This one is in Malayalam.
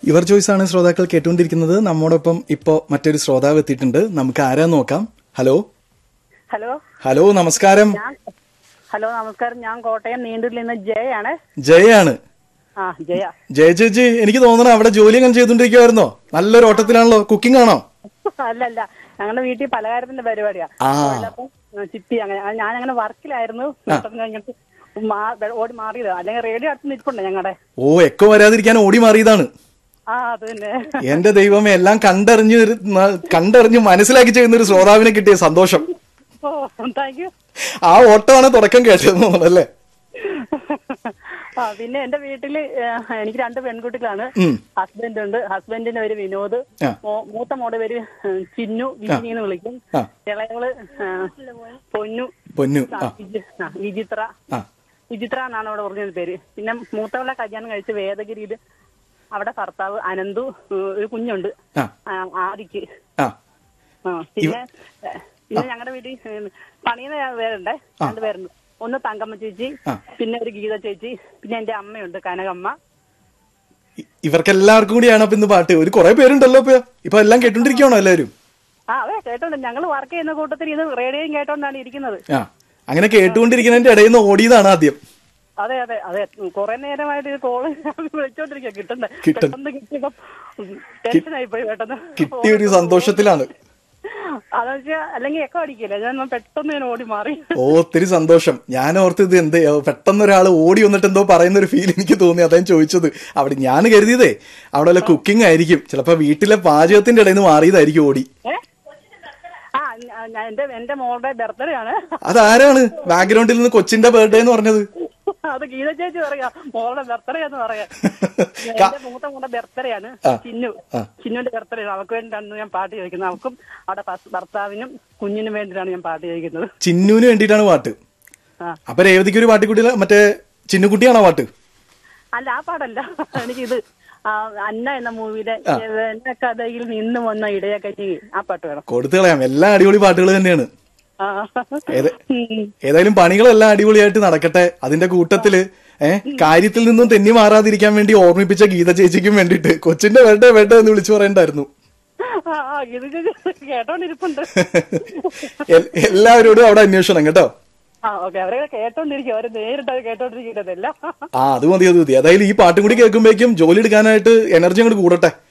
ഇവർ ചോയ്സ് ആണ് ശ്രോതാക്കൾ കേട്ടുകൊണ്ടിരിക്കുന്നത് നമ്മോടൊപ്പം ഇപ്പോ മറ്റൊരു ശ്രോതാവ് എത്തിയിട്ടുണ്ട് നമുക്ക് ആരാ നോക്കാം ഹലോ ഹലോ ഹലോ നമസ്കാരം ഞാൻ ഹലോ നമസ്കാരം ഞാൻ കോട്ടയം നീണ്ടൂരിൽ നിന്ന് ജയാണ് ജയാണ് ആ ജയ ജയ ചേച്ചി എനിക്ക് തോന്നണം അവിടെ ജോലി അങ്ങനെ ചെയ്തോണ്ടിരിക്കുവായിരുന്നോ നല്ലൊരു ഓട്ടത്തിലാണല്ലോ കുക്കിംഗ് ആണോ അല്ല അല്ല ഞങ്ങളുടെ വീട്ടിൽ പലഹാരത്തിന്റെ പരിപാടിയാ ആ അപ്പം ചിപ്പി അങ്ങനെ ആ, ഞാൻ അങ്ങനെ വർക്കിലായിരുന്നു പെട്ടെന്ന് കഴിഞ്ഞിട്ട് മാ- വെ- ഓടി മാറിയത് അല്ലെങ്കിൽ റേഡിയോ അടുത്ത് നിൽപ്പുണ്ട് ഞങ്ങളുടെ ഓ എക്കോ വരാതിരിക്കാൻ ഓടി മാറിയതാണ് ആ അത് തന്നെ എന്റെ ദൈവമേ എല്ലാം കണ്ടറിഞ്ഞ് ഒരു- ന- കണ്ടറിഞ്ഞ് മനസ്സിലാക്കി ചെയ്യുന്ന ഒരു ശ്രോതാവിനെ കിട്ടിയ സന്തോഷം ഓ താങ്ക് യു ആ ഓട്ടമാണ് തുടക്കം കേട്ടതെന്ന് തോന്നുന്നല്ലേ ആ പിന്നെ എന്റെ വീട്ടില് ഏ, എനിക്ക് രണ്ട് പെൺകുട്ടികളാണ് ഉം. ഹസ്ബൻഡ് ഉണ്ട് ഹസ്ബൻഡിന്റെ പേര് വിനോദ് ആ. മോ- മൂത്ത മോടെ പേര് ഏ, ചിന്നു വിജിനി എന്ന് വിളിക്കും ആ. ഇളയവള് ഏ, പൊന്നു പൊന്നു ആ, ആ വിജി- ആ, വിചിത്ര ആ വിചിത്ര എന്നാണ് അവിടെ പറഞ്ഞൊരു പേര് പിന്നെ മൂത്തവളെ കല്യാണം കഴിച്ച് വേദഗിരിയിൽ അവിടെ ഭർത്താവ് അനന്തു ഏ, ഒരു കുഞ്ഞുണ്ട് ആ ആ, ആദിക്ക് ആ ആ, പിന്നെ ഏ, പിന്നെ ഞങ്ങളുടെ വീട്ടിൽ ഏ, പണിയുന്ന പേരുണ്ട് രണ്ട് പേരുണ്ട് ഒന്ന് തങ്കമ്മ ചേച്ചി ആ. പിന്നെ ഒരു ഗീത ചേച്ചി പിന്നെ എന്റെ അമ്മയുണ്ട് കനകമ്മ ഇ- ഇവർക്കെല്ലാവർക്കും കൂടിയാണ് അപ്പൊ ഇന്ന് പാട്ട് ഒരു കുറെ പേരുണ്ടല്ലോ ഇപ്പൊ ഇപ്പൊ എല്ലാം കേട്ടോണ്ടിരിക്കുകയാണോ എല്ലാവരും ആ അതെ കേട്ടോണ്ട് ഞങ്ങൾ വർക്ക് ചെയ്യുന്ന കൂട്ടത്തിൽ ഇത് റേഡിയോയും കേട്ടോണ്ടാണ് ഇരിക്കുന്നത് ആ അങ്ങനെ കേട്ടുകൊണ്ടിരിക്കുന്നതിന്റെ ഇടയിൽ നിന്ന് ഓടിയതാണ് ആദ്യം അതെ അതെ അതെ കുറെ നേരമായിട്ട് ഇത് കോള് വിളിച്ചോണ്ടിരിക്കുക കിട്ടണ്ടേ കിട്ട- പെട്ടെന്ന് കിട്ടിയപ്പോ ടെൻഷനായി പോയി പെട്ടെന്ന് കിട്ടിയ ഒരു സന്തോഷത്തിലാണ് അതെന്ന് വെച്ചാൽ അല്ലെങ്കിൽ എക്കോ അടിക്കില്ല ഞാൻ പെട്ടെന്ന് ഞാൻ ഓടി മാറി ഓ ഒത്തിരി സന്തോഷം ഞാൻ ഓർത്ത് ഇത് എന്ത് പെട്ടെന്ന് ഒരാൾ ഓടി വന്നിട്ട് എന്തോ പറയുന്ന ഒരു ഫീൽ എനിക്ക് തോന്നി അതാ ഞാൻ ചോദിച്ചത് അവിടെ ഞാൻ കരുതിയതേ അവിടെ വല്ല കുക്കിംഗ് ആയിരിക്കും ചിലപ്പോ വീട്ടിലെ പാചകത്തിന്റെ ഇടയിൽ നിന്ന് മാറിയതായിരിക്കും ഓടി ഏ? ആ ഞാ- ഞാൻ- എന്റെ എന്റെ മോളുടെ ബർത്ത്ഡേ ആണ് അതാരാണ് ബാക്ക്ഗ്രൗണ്ടിൽ നിന്ന് കൊച്ചിന്റെ ബർത്ത്ഡേ എന്ന് പറഞ്ഞത് അത് ഗീത ചേച്ചി പറയാ മോളുടെ ബർത്ത്ഡേ എന്ന് പറയാ എന്റെ മൂത്ത മോളുടെ ബർത്ത്ഡേ ആണ് ആ. ചിന്നു ആ. ചിന്നുവിന്റെ ബർത്ത്ഡേ ആണ് അവൾക്ക് വേണ്ടിയിട്ടാണ് ഞാൻ പാട്ട് ചോദിക്കുന്നത് അവൾക്കും അവിടെ ഭസ്- ഭർത്താവിനും കുഞ്ഞിനും വേണ്ടിയിട്ടാണ് ഞാൻ പാട്ട് ചോദിക്കുന്നത് ചിന്നുവിന് വേണ്ടിയിട്ടാണ് പാട്ട് ആ അപ്പൊ രേവതിക്ക് ഒരു പാട്ടിക്കുട്ടിയില്ല മറ്റേ ചിന്നുകുട്ടിയാണോ പാട്ട് അല്ല ആ പാടല്ല എനിക്കിത് ആ, അന്ന എന്ന മൂവിയിലെ എന്ന കഥയിൽ നിന്ന് വന്ന ഇടയ കഞ്ഞി ആ പാട്ട് വേണം കൊടുത്തു കളയാം എല്ലാം അടിപൊളി പാട്ടുകൾ തന്നെയാണ് ആ. ഏത് ഉം. ഏതായാലും പണികളെല്ലാം അടിപൊളിയായിട്ട് നടക്കട്ടെ അതിന്റെ കൂട്ടത്തില് ഏഹ് കാര്യത്തിൽ നിന്നും തെന്നി മാറാതിരിക്കാൻ വേണ്ടി ഓർമ്മിപ്പിച്ച ഗീത ചേച്ചിക്കും വേണ്ടിയിട്ട് കൊച്ചിന്റെ വേണ്ട വേണ്ട എന്ന് വിളിച്ചു പറയണ്ടായിരുന്നു ആ, ആ, ഗീത ചേച്ചി കേട്ടോണ്ടിരിപ്പുണ്ട് എൽ- എല്ലാവരോടും അവിടെ അന്വേഷണം കേട്ടോ ആ ഓക്കെ അവരെ കേട്ടോണ്ടിരിക്കും അവര് നേരിട്ട് അത് കേട്ടോണ്ടിരിക്കുന്നതല്ല ആ അത് മതി അത് മതി ഏതായാലും ഈ പാട്ടും കൂടി കേൾക്കുമ്പോഴേക്കും ജോലി എടുക്കാനായിട്ട് എനർജി അങ്ങോട്ട് കൂടട്ടെ